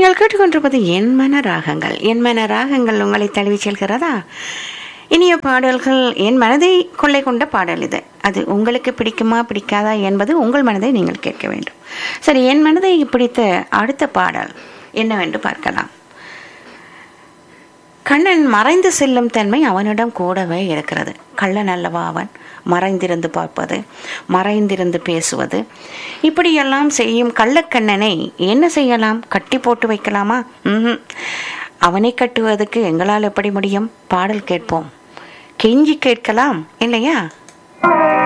நீங்கள் கேட்டுக்கொண்டிருப்பது என் மன ராகங்கள் என் மன ராகங்கள் உங்களை தழுவி செல்கிறதா இனிய பாடல்கள் என் மனதை கொள்ளை கொண்ட பாடல் இது அது உங்களுக்கு பிடிக்குமா பிடிக்காதா என்பது உங்கள் மனதை நீங்கள் கேட்க வேண்டும் சரி என் மனதை பிடித்த அடுத்த பாடல் என்னவென்று பார்க்கலாம் கண்ணன் மறைந்து செல்லும் தன்மை அவனிடம் கூடவே இருக்கிறது கள்ளன் அல்லவா அவன் மறைந்திருந்து பார்ப்பது மறைந்திருந்து பேசுவது இப்படியெல்லாம் செய்யும் கள்ளக்கண்ணனை என்ன செய்யலாம் கட்டி போட்டு வைக்கலாமா ம்ஹும். அவனை கட்டுவதற்கு எங்களால் எப்படி முடியும் பாடல் கேட்போம் கெஞ்சி கேட்கலாம் இல்லையா